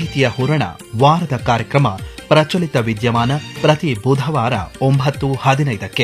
ಮಾಹಿತಿಯ ಹೂರಣ ವಾರದ ಕಾರ್ಯಕ್ರಮ ಪ್ರಚಲಿತ ವಿದ್ಯಮಾನ ಪ್ರತಿ ಬುಧವಾರ ಒಂಬತ್ತು ಹದಿನೈದಕ್ಕೆ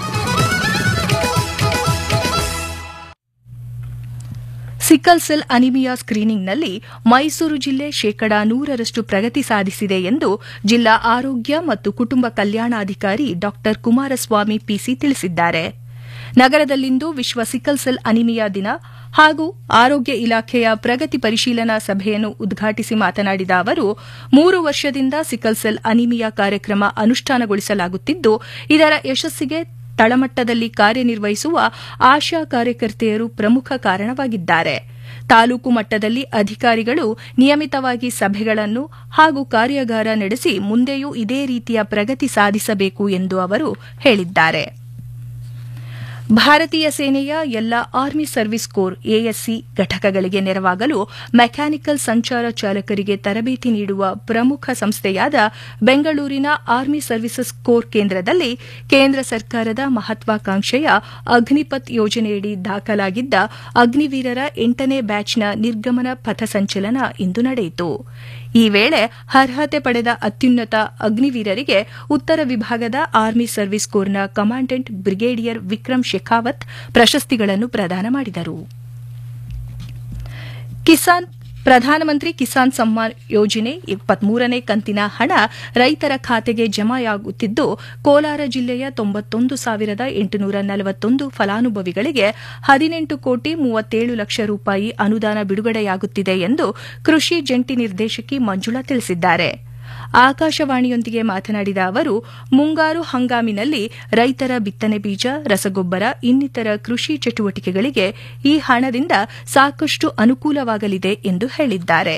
ಸಿಕ್ಕಲ್ ಸೆಲ್ ಅನಿಮಿಯಾ ಸ್ಕ್ರೀನಿಂಗ್ನಲ್ಲಿ ಮೈಸೂರು ಜಿಲ್ಲೆ ಶೇಕಡಾ ನೂರರಷ್ಟು ಪ್ರಗತಿ ಸಾಧಿಸಿದೆ ಎಂದು ಜಿಲ್ಲಾ ಆರೋಗ್ಯ ಮತ್ತು ಕುಟುಂಬ ಕಲ್ಯಾಣಾಧಿಕಾರಿ ಡಾ ಕುಮಾರಸ್ವಾಮಿ ಪಿಸಿ ತಿಳಿಸಿದ್ದಾರೆ ನಗರದಲ್ಲಿಂದು ವಿಶ್ವ ಸಿಕ್ಕಲ್ ಸೆಲ್ ಅನಿಮಿಯಾ ದಿನ ಹಾಗೂ ಆರೋಗ್ಯ ಇಲಾಖೆಯ ಪ್ರಗತಿ ಪರಿಶೀಲನಾ ಸಭೆಯನ್ನು ಉದ್ಘಾಟಿಸಿ ಮಾತನಾಡಿದ ಅವರು ಮೂರು ವರ್ಷದಿಂದ ಸಿಕ್ಕಲ್ ಸೆಲ್ ಅನಿಮಿಯಾ ಕಾರ್ಯಕ್ರಮ ಅನುಷ್ಠಾನಗೊಳಿಸಲಾಗುತ್ತಿದ್ದು ಇದರ ಯಶಸ್ಸಿಗೆ ತಳಮಟ್ಟದಲ್ಲಿ ಕಾರ್ಯನಿರ್ವಹಿಸುವ ಆಶಾ ಕಾರ್ಯಕರ್ತೆಯರು ಪ್ರಮುಖ ಕಾರಣವಾಗಿದ್ದಾರೆ ತಾಲೂಕು ಮಟ್ಟದಲ್ಲಿ ಅಧಿಕಾರಿಗಳು ನಿಯಮಿತವಾಗಿ ಸಭೆಗಳನ್ನು ಹಾಗೂ ಕಾರ್ಯಾಗಾರ ನಡೆಸಿ ಮುಂದೆಯೂ ಇದೇ ರೀತಿಯ ಪ್ರಗತಿ ಸಾಧಿಸಬೇಕು ಎಂದು ಅವರು ಹೇಳಿದ್ದಾರೆ ಭಾರತೀಯ ಸೇನೆಯ ಎಲ್ಲ ಆರ್ಮಿ ಸರ್ವಿಸ್ ಕೋರ್ ಎಎಸ್ಸಿ ಘಟಕಗಳಿಗೆ ನೆರವಾಗಲು ಮೆಕ್ಯಾನಿಕಲ್ ಸಂಚಾರ ಚಾಲಕರಿಗೆ ತರಬೇತಿ ನೀಡುವ ಪ್ರಮುಖ ಸಂಸ್ಥೆಯಾದ ಬೆಂಗಳೂರಿನ ಆರ್ಮಿ ಸರ್ವಿಸಸ್ ಕೋರ್ ಕೇಂದ್ರದಲ್ಲಿ ಕೇಂದ್ರ ಸರ್ಕಾರದ ಮಹತ್ವಾಕಾಂಕ್ಷೆಯ ಅಗ್ನಿಪಥ್ ಯೋಜನೆಯಡಿ ದಾಖಲಾಗಿದ್ದ ಅಗ್ನಿವೀರರ ಎಂಟನೇ ಬ್ಯಾಚ್ನ ನಿರ್ಗಮನ ಪಥಸಂಚಲನ ಇಂದು ನಡೆಯಿತು ಈ ವೇಳೆ ಅರ್ಹತೆ ಪಡೆದ ಅತ್ಯುನ್ನತ ಅಗ್ನಿವೀರರಿಗೆ ಉತ್ತರ ವಿಭಾಗದ ಆರ್ಮಿ ಸರ್ವಿಸ್ ಕೋರ್ನ ಕಮಾಂಡೆಂಟ್ ಬ್ರಿಗೇಡಿಯರ್ ವಿಕ್ರಮ್ ಶೆಖಾವತ್ ಪ್ರಶಸ್ತಿಗಳನ್ನು ಪ್ರದಾನ ಮಾಡಿದರು ಕಿಸಾನ್ ಪ್ರಧಾನಮಂತ್ರಿ ಕಿಸಾನ್ ಸಮ್ಮಾನ್ ಯೋಜನೆ ಇಪ್ಪತ್ಮೂರನೇ ಕಂತಿನ ಹಣ ರೈತರ ಖಾತೆಗೆ ಜಮೆಯಾಗುತ್ತಿದ್ದು ಕೋಲಾರ ಜಿಲ್ಲೆಯ ತೊಂಬತ್ತೊಂದು ಸಾವಿರದ ಎಂಟುನೂರ ನಲವತ್ತೊಂದು ಫಲಾನುಭವಿಗಳಿಗೆ ಹದಿನೆಂಟು ಕೋಟಿ ಮೂವತ್ತೇಳು ಲಕ್ಷ ರೂಪಾಯಿ ಅನುದಾನ ಬಿಡುಗಡೆಯಾಗುತ್ತಿದೆ ಎಂದು ಕೃಷಿ ಜಂಟಿ ನಿರ್ದೇಶಕಿ ಮಂಜುಳಾ ತಿಳಿಸಿದ್ದಾರೆ ಆಕಾಶವಾಣಿಯೊಂದಿಗೆ ಮಾತನಾಡಿದ ಅವರು ಮುಂಗಾರು ಹಂಗಾಮಿನಲ್ಲಿ ರೈತರ ಬಿತ್ತನೆ ಬೀಜ ರಸಗೊಬ್ಬರ ಇನ್ನಿತರ ಕೃಷಿ ಚಟುವಟಿಕೆಗಳಿಗೆ ಈ ಹಣದಿಂದ ಸಾಕಷ್ಟು ಅನುಕೂಲವಾಗಲಿದೆ ಎಂದು ಹೇಳಿದ್ದಾರೆ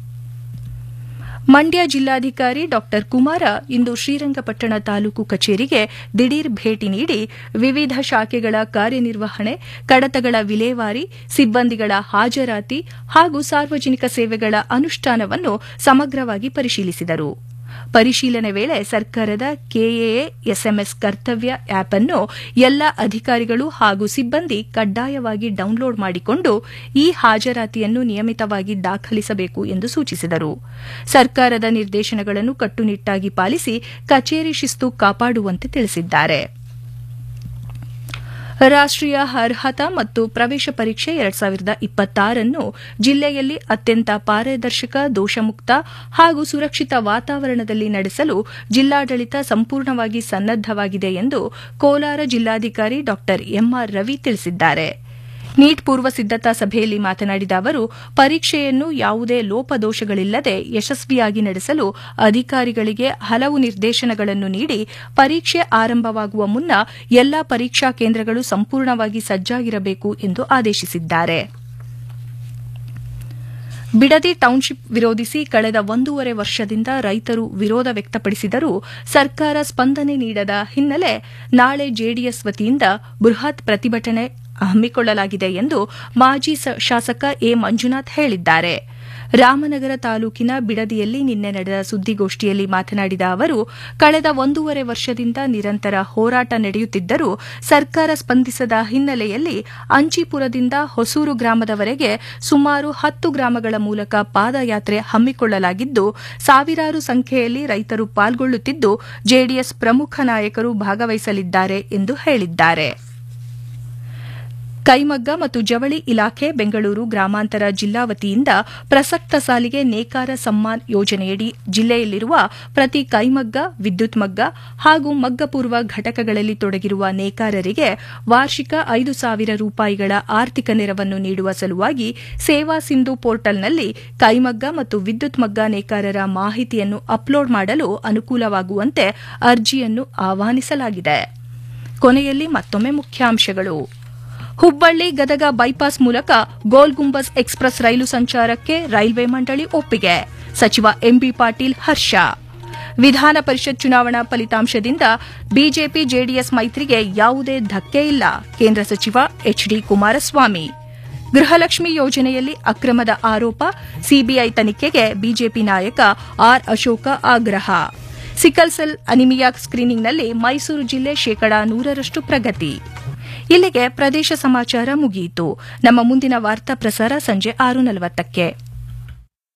ಮಂಡ್ಯ ಜಿಲ್ಲಾಧಿಕಾರಿ ಡಾ ಕುಮಾರ ಇಂದು ಶ್ರೀರಂಗಪಟ್ಟಣ ತಾಲೂಕು ಕಚೇರಿಗೆ ದಿಢೀರ್ ಭೇಟಿ ನೀಡಿ ವಿವಿಧ ಶಾಖೆಗಳ ಕಾರ್ಯನಿರ್ವಹಣೆ ಕಡತಗಳ ವಿಲೇವಾರಿ ಸಿಬ್ಬಂದಿಗಳ ಹಾಜರಾತಿ ಹಾಗೂ ಸಾರ್ವಜನಿಕ ಸೇವೆಗಳ ಅನುಷ್ಠಾನವನ್ನು ಸಮಗ್ರವಾಗಿ ಪರಿಶೀಲಿಸಿದರು ಪರಿಶೀಲನೆ ವೇಳೆ ಸರ್ಕಾರದ ಕೆಎಎ ಎಸ್ಎಂಎಸ್ ಕರ್ತವ್ಯ ಆಪ್ ಅನ್ನು ಎಲ್ಲ ಅಧಿಕಾರಿಗಳು ಹಾಗೂ ಸಿಬ್ಬಂದಿ ಕಡ್ಡಾಯವಾಗಿ ಡೌನ್ಲೋಡ್ ಮಾಡಿಕೊಂಡು ಈ ಹಾಜರಾತಿಯನ್ನು ನಿಯಮಿತವಾಗಿ ದಾಖಲಿಸಬೇಕು ಎಂದು ಸೂಚಿಸಿದರು ಸರ್ಕಾರದ ನಿರ್ದೇಶನಗಳನ್ನು ಕಟ್ಟುನಿಟ್ಟಾಗಿ ಪಾಲಿಸಿ ಕಚೇರಿ ಶಿಸ್ತು ಕಾಪಾಡುವಂತೆ ತಿಳಿಸಿದ್ದಾರೆ ರಾಷ್ಟೀಯ ಅರ್ಹತಾ ಮತ್ತು ಪ್ರವೇಶ ಪರೀಕ್ಷೆ ಎರಡ್ ಸಾವಿರದ ಇಪ್ಪತ್ತಾರನ್ನು ಜಿಲ್ಲೆಯಲ್ಲಿ ಅತ್ಯಂತ ಪಾರದರ್ಶಕ ದೋಷಮುಕ್ತ ಹಾಗೂ ಸುರಕ್ಷಿತ ವಾತಾವರಣದಲ್ಲಿ ನಡೆಸಲು ಜಿಲ್ಲಾಡಳಿತ ಸಂಪೂರ್ಣವಾಗಿ ಸನ್ನದ್ದವಾಗಿದೆ ಎಂದು ಕೋಲಾರ ಜಿಲ್ಲಾಧಿಕಾರಿ ಡಾ ಎಂಆರ್ ರವಿ ತಿಳಿಸಿದ್ದಾರೆ ನೀಟ್ ಪೂರ್ವ ಸಿದ್ದತಾ ಸಭೆಯಲ್ಲಿ ಮಾತನಾಡಿದ ಅವರು ಪರೀಕ್ಷೆಯನ್ನು ಯಾವುದೇ ಲೋಪದೋಷಗಳಿಲ್ಲದೆ ಯಶಸ್ವಿಯಾಗಿ ನಡೆಸಲು ಅಧಿಕಾರಿಗಳಿಗೆ ಹಲವು ನಿರ್ದೇಶನಗಳನ್ನು ನೀಡಿ ಪರೀಕ್ಷೆ ಆರಂಭವಾಗುವ ಮುನ್ನ ಎಲ್ಲಾ ಪರೀಕ್ಷಾ ಕೇಂದ್ರಗಳು ಸಂಪೂರ್ಣವಾಗಿ ಸಜ್ಜಾಗಿರಬೇಕು ಎಂದು ಆದೇಶಿಸಿದ್ದಾರೆ ಬಿಡದಿ ಟೌನ್ಶಿಪ್ ವಿರೋಧಿಸಿ ಕಳೆದ ಒಂದೂವರೆ ವರ್ಷದಿಂದ ರೈತರು ವಿರೋಧ ವ್ಯಕ್ತಪಡಿಸಿದರೂ ಸರ್ಕಾರ ಸ್ಪಂದನೆ ನೀಡದ ಹಿನ್ನೆಲೆ ನಾಳೆ ಜೆಡಿಎಸ್ ವತಿಯಿಂದ ಬೃಹತ್ ಪ್ರತಿಭಟನೆ ಹಮ್ಮಿಕೊಳ್ಳಲಾಗಿದೆ ಎಂದು ಮಾಜಿ ಶಾಸಕ ಎ ಮಂಜುನಾಥ್ ಹೇಳಿದ್ದಾರೆ ರಾಮನಗರ ತಾಲೂಕಿನ ಬಿಡದಿಯಲ್ಲಿ ನಿನ್ನೆ ನಡೆದ ಸುದ್ದಿಗೋಷ್ಠಿಯಲ್ಲಿ ಮಾತನಾಡಿದ ಅವರು ಕಳೆದ ಒಂದೂವರೆ ವರ್ಷದಿಂದ ನಿರಂತರ ಹೋರಾಟ ನಡೆಯುತ್ತಿದ್ದರೂ ಸರ್ಕಾರ ಸ್ಪಂದಿಸದ ಹಿನ್ನೆಲೆಯಲ್ಲಿ ಅಂಚಿಪುರದಿಂದ ಹೊಸೂರು ಗ್ರಾಮದವರೆಗೆ ಸುಮಾರು ಹತ್ತು ಗ್ರಾಮಗಳ ಮೂಲಕ ಪಾದಯಾತ್ರೆ ಹಮ್ಮಿಕೊಳ್ಳಲಾಗಿದ್ದು ಸಾವಿರಾರು ಸಂಖ್ಯೆಯಲ್ಲಿ ರೈತರು ಪಾಲ್ಗೊಳ್ಳುತ್ತಿದ್ದು ಜೆಡಿಎಸ್ ಪ್ರಮುಖ ನಾಯಕರು ಭಾಗವಹಿಸಲಿದ್ದಾರೆ ಎಂದು ಹೇಳಿದ್ದಾರೆ ಕೈಮಗ್ಗ ಮತ್ತು ಜವಳಿ ಇಲಾಖೆ ಬೆಂಗಳೂರು ಗ್ರಾಮಾಂತರ ಜಿಲ್ಲಾ ವತಿಯಿಂದ ಪ್ರಸಕ್ತ ಸಾಲಿಗೆ ನೇಕಾರ ಸಮ್ಮಾನ್ ಯೋಜನೆಯಡಿ ಜಿಲ್ಲೆಯಲ್ಲಿರುವ ಪ್ರತಿ ಕೈಮಗ್ಗ ವಿದ್ಯುತ್ ಮಗ್ಗ ಹಾಗೂ ಮಗ್ಗಪೂರ್ವ ಘಟಕಗಳಲ್ಲಿ ತೊಡಗಿರುವ ನೇಕಾರರಿಗೆ ವಾರ್ಷಿಕ ಐದು ಸಾವಿರ ರೂಪಾಯಿಗಳ ಆರ್ಥಿಕ ನೆರವನ್ನು ನೀಡುವ ಸಲುವಾಗಿ ಸೇವಾ ಸಿಂಧು ಪೋರ್ಟಲ್ನಲ್ಲಿ ಕೈಮಗ್ಗ ಮತ್ತು ವಿದ್ಯುತ್ ಮಗ್ಗ ನೇಕಾರರ ಮಾಹಿತಿಯನ್ನು ಅಪ್ಲೋಡ್ ಮಾಡಲು ಅನುಕೂಲವಾಗುವಂತೆ ಅರ್ಜಿಯನ್ನು ಆಹ್ವಾನಿಸಲಾಗಿದೆ ಕೊನೆಯಲ್ಲಿ ಮತ್ತೊಮ್ಮೆ ಮುಖ್ಯಾಂಶಗಳು ಹುಬ್ಬಳ್ಳಿ ಗದಗ ಬೈಪಾಸ್ ಮೂಲಕ ಗೋಲ್ ಗುಂಬಸ್ ಎಕ್ಸ್ಪ್ರೆಸ್ ರೈಲು ಸಂಚಾರಕ್ಕೆ ರೈಲ್ವೆ ಮಂಡಳಿ ಒಪ್ಪಿಗೆ ಸಚಿವ ಎಂಬಿ ಪಾಟೀಲ್ ಹರ್ಷ ವಿಧಾನ ಪರಿಷತ್ ಚುನಾವಣಾ ಫಲಿತಾಂಶದಿಂದ ಬಿಜೆಪಿ ಜೆಡಿಎಸ್ ಮೈತ್ರಿಗೆ ಯಾವುದೇ ಧಕ್ಕೆ ಇಲ್ಲ ಕೇಂದ್ರ ಸಚಿವ ಎಚ್ಡಿ ಕುಮಾರಸ್ವಾಮಿ ಗೃಹಲಕ್ಷ್ಮಿ ಯೋಜನೆಯಲ್ಲಿ ಅಕ್ರಮದ ಆರೋಪ ಸಿಬಿಐ ತನಿಖೆಗೆ ಬಿಜೆಪಿ ನಾಯಕ ಆರ್ ಅಶೋಕ ಆಗ್ರಹ ಸಿಕಲ್ ಸೆಲ್ ಅನಿಮಿಯಾ ಸ್ಕ್ರೀನಿಂಗ್ನಲ್ಲಿ ಮೈಸೂರು ಜಿಲ್ಲೆ ಶೇಕಡಾ ನೂರರಷ್ಟು ಪ್ರಗತಿ ಇಲ್ಲಿಗೆ ಪ್ರದೇಶ ಸಮಾಚಾರ ಮುಗಿಯಿತು ನಮ್ಮ ಮುಂದಿನ ವಾರ್ತಾ ಪ್ರಸಾರ ಸಂಜೆ ಆರು ನಲವತ್ತಕ್ಕೆ